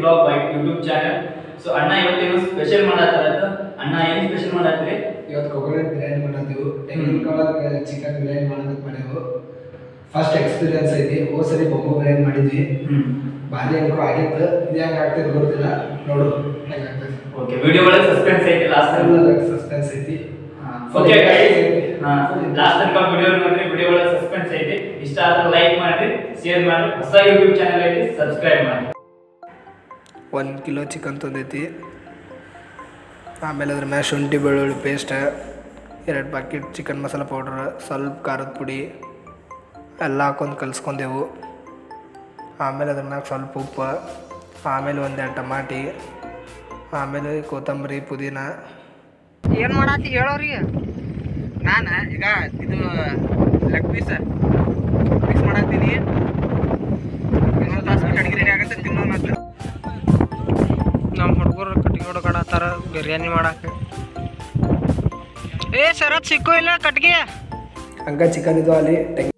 blog by YouTube channel so ಅಣ್ಣ ಇವತ್ತೇನು special ಮಾಡತ್ತಾರ ಅಣ್ಣ ಏನು ಸ್ಪೆಷಲ್ ಮಾಡತ್ರಿ ಇವತ್ತು ಕೊಕೊನಟ್ ಬಿರಿಯಾನಿ ಮಾಡತ್ತೀವಿ ತೆಂಗಿನಕಾಯಿ ಚಿಕನ್ ಬಿರಿಯಾನಿ ಮಾಡೋದಕ್ಕೆ ಮಾಡೇವು ಫಸ್ಟ್ ಎಕ್ಸ್ಪೀರಿಯನ್ಸ್ ಐತಿ ಹೋದ್ ಸರಿ ಬೊಂಬು ಬಿರಿಯಾನಿ ಮಾಡಿದ್ವಿ ಭಾರಿ ಅನ್ಕೋ ಆಗಿತ್ತು ಇದು ಹೆಂಗೆ ಆಗ್ತದೆ ಗೊತ್ತಿಲ್ಲ ನೋಡು ಹೆಂಗೆ ಆಗ್ತದೆ ಓಕೆ ವಿಡಿಯೋ ಒಳಗೆ ಸಸ್ಪೆನ್ಸ್ ಐತಿ ಲಾಸ್ಟ್ ಸಸ್ಪೆನ್ಸ್ ಐತಿ ಓಕೆ ಲಾಸ್ಟ್ ತನಕ ವಿಡಿಯೋ ನೋಡ್ರಿ ವಿಡಿಯೋ ಒಳಗೆ ಸಸ್ಪೆನ್ಸ್ ಐತಿ ಇಷ್ಟ ಆದ್ರೆ ಲೈಕ್ ಮಾಡ್ರಿ ಶೇರ್ ಮಾಡ್ರಿ ಹೊಸ ಯೂಟ್ಯೂಬ್ ಚಾನಲ್ ಐತಿ ಸಬ್ಸ್ಕ್ರೈಬ್ ಮಾಡಿ ಒಂದು ಕಿಲೋ ಚಿಕನ್ ತಂದೈತಿ ಆಮೇಲೆ ಅದ್ರ ಮ್ಯಾಲ ಶುಂಠಿ ಬೆಳ್ಳುಳ್ಳಿ ಪೇಸ್ಟ್ ಎರಡು ಪ್ಯಾಕೆಟ್ ಚಿಕನ್ ಮಸಾಲ ಪೌಡ್ರ್ ಸ್ವಲ್ಪ ಖಾರದ ಪುಡಿ ಎಲ್ಲ ಹಾಕೊಂಡು ಕಲಿಸ್ಕೊಂಡೆವು ಆಮೇಲೆ ಅದ್ರ ಮ್ಯಾಗ ಸ್ವಲ್ಪ ಉಪ್ಪು ಆಮೇಲೆ ಒಂದೆರಡು ಟಮಾಟಿ ಆಮೇಲೆ ಕೊತ್ತಂಬರಿ ಪುದೀನ ಏನ್ ಮಾಡತ್ತಿ ಹೇಳೋರಿಗೆ ನಾನು ಈಗ ಇದು ಲೆಗ್ ಪೀಸ್ ಮಿಕ್ಸ್ ಮಾಡತ್ತೀನಿ ಇನ್ನೊಂದು ತಾಸು ಬಿಟ್ಟು ಅಡಿಗೆ ರೆಡಿ ಆಗತ್ತೆ ತಿನ್ನೋಣ ಅಂತ ನಮ್ಮ ಹುಡುಗರು ಕಟ್ಟಿಗೆ ಹುಡುಗಾಡತ್ತಾರ ಬಿರಿಯಾನಿ ಮಾಡಕ್ಕೆ ಏ ಶರತ್ ಸಿಕ್ಕೋ ಇಲ್ಲ ಕಟ್ಗೆ ಹಂಗೆ ಚಿಕನ್ ಇದು ಅಲ್ಲಿ